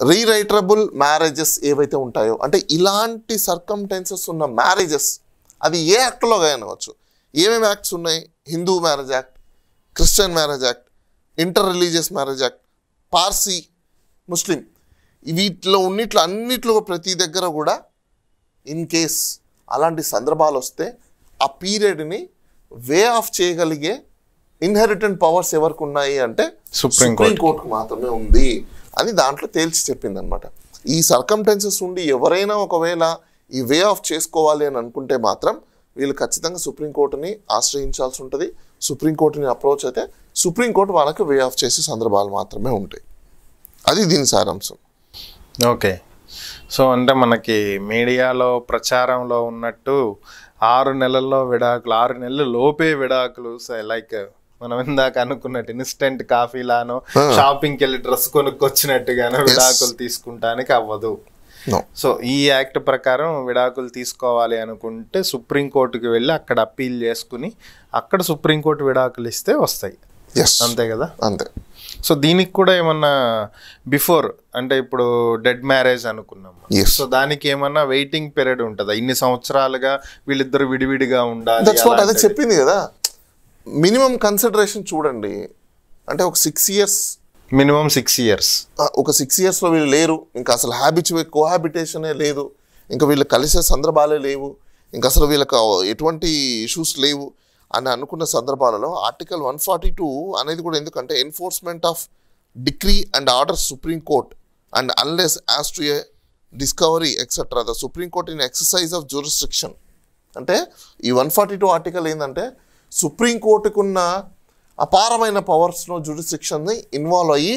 రీరైటరబుల్ marriages ఏవైతే ఉంటాయో అంటే ఇలాంటి సర్కమ్టెన్సెస్ ఉన్న మ్యారేజెస్ అది ఏ యాక్ట్లో కానివచ్చు ఏమేమి యాక్ట్స్ ఉన్నాయి Hindu marriage act Christian marriage act inter religious marriage act Parsi Muslim వీటిలో ఉన్నిట్లో అన్నిట్లో ప్రతి దగ్గర కూడా ఇన్ కేస్ అలాంటి సందర్భాలు వస్తే ఆ పీరియడ్ని వే ఆఫ్ చేయగలిగే ఇన్హెరిటెంట్ పవర్స్ ఎవరికి ఉన్నాయి అంటే సుప్రీం సుప్రీం కోర్టుకు మాత్రమే ఉంది అని దాంట్లో తేల్చి చెప్పింది అనమాట ఈ సర్కమ్టెన్సెస్ ఉండి ఎవరైనా ఒకవేళ ఈ వే ఆఫ్ చేసుకోవాలి అని అనుకుంటే మాత్రం వీళ్ళు ఖచ్చితంగా సుప్రీంకోర్టుని ఆశ్రయించాల్సి ఉంటుంది సుప్రీంకోర్టుని అప్రోచ్ అయితే సుప్రీంకోర్టు వాళ్ళకి వే ఆఫ్ చేసే సందర్భాలు మాత్రమే ఉంటాయి అది దీని సారాంశం ఓకే సో అంటే మనకి మీడియాలో ప్రచారంలో ఉన్నట్టు ఆరు నెలల్లో విడాకులు ఆరు నెలల లోపే విడాకులు లైక్ మనం ఇందాక అనుకున్నట్టు ఇన్స్టెంట్ కాఫీలానో షాపింగ్కి వెళ్ళి డ్రెస్ కొనుక్కొచ్చినట్టుగానో విడాకులు తీసుకుంటానికి అవ్వదు నో సో ఈ యాక్ట్ ప్రకారం విడాకులు తీసుకోవాలి అనుకుంటే సుప్రీంకోర్టుకి వెళ్ళి అక్కడ అప్పీల్ చేసుకుని అక్కడ సుప్రీంకోర్టు విడాకులు ఇస్తే వస్తాయి ఎస్ అంతే కదా అంతే సో దీనికి కూడా ఏమన్నా బిఫోర్ అంటే ఇప్పుడు డెడ్ మ్యారేజ్ అనుకున్నాం Yes. సో దానికి ఏమన్నా వెయిటింగ్ పీరియడ్ ఉంటుందా ఇన్ని సంవత్సరాలుగా వీళ్ళిద్దరు విడివిడిగా ఉండాలి దట్స్ వాట్ అదే అలాంటిది. చెప్పింది కదా మినిమం కన్సిడరేషన్ చూడండి అంటే ఒక six years minimum six years ఒక సిక్స్ ఇయర్స్లో వీళ్ళు లేరు ఇంకా అసలు హ్యాబిచువే కోహాబిటేషనే లేదు ఇంకా వీళ్ళు కలిసే సందర్భాలే లేవు ఇంకా అసలు వీళ్ళకి ఎటువంటి ఇష్యూస్ లేవు అని అనుకున్న సందర్భాలలో ఆర్టికల్ వన్ ఫార్టీ టూ అనేది కూడా ఎందుకంటే enforcement of decree and order Supreme Court and unless as to a discovery etcetera the Supreme Court in exercise of jurisdiction అంటే ఈ వన్ ఫార్టీ టూ ఆర్టికల్ ఏంటంటే సుప్రీం కోర్టుకున్న అపారమైన పవర్స్ను జ్యూరిస్ట్రిక్షన్ని ఇన్వాల్వ్ అయ్యి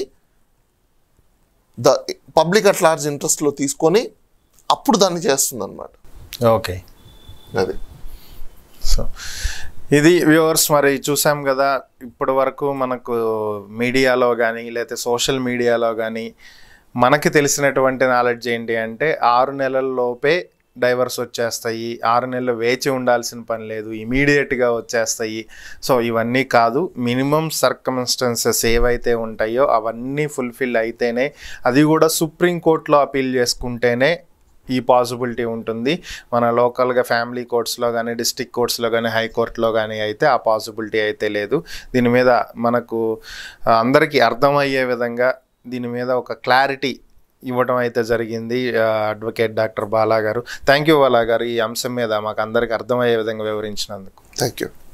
ద పబ్లిక్ అట్ లార్జ్ ఇంట్రెస్ట్లో తీసుకొని అప్పుడు దాన్ని చేస్తుంది అనమాట ఓకే అది సో ఇది వ్యూవర్స్ మరి చూసాం కదా ఇప్పటి వరకు మనకు మీడియాలో కానీ లేకపోతే సోషల్ మీడియాలో కానీ మనకి తెలిసినటువంటి నాలెడ్జ్ ఏంటి అంటే ఆరు నెలల లోపే డైవర్స్ వచ్చేస్తాయి ఆరు నెలలు వేచి ఉండాల్సిన పని లేదు ఇమీడియట్గా వచ్చేస్తాయి సో ఇవన్నీ కాదు మినిమం సర్కమ్స్టెన్సెస్ ఏవైతే ఉంటాయో అవన్నీ ఫుల్ఫిల్ అయితేనే అది కూడా సుప్రీంకోర్టులో అపీల్ చేసుకుంటేనే ఈ పాసిబిలిటీ ఉంటుంది మన లోకల్గా ఫ్యామిలీ కోర్ట్స్లో కానీ డిస్టిక్ కోర్ట్స్లో కానీ హైకోర్టులో కానీ అయితే ఆ పాసిబిలిటీ అయితే లేదు దీని మీద మనకు ఆ, అందరికీ అర్థమయ్యే విధంగా దీని మీద ఒక క్లారిటీ ఇవ్వడం అయితే జరిగింది అడ్వకేట్ డాక్టర్ బాలా గారు థ్యాంక్ యూ బాలా గారు ఈ అంశం మీద మాకు అందరికి అర్థమయ్యే విధంగా వివరించినందుకు థ్యాంక్ యూ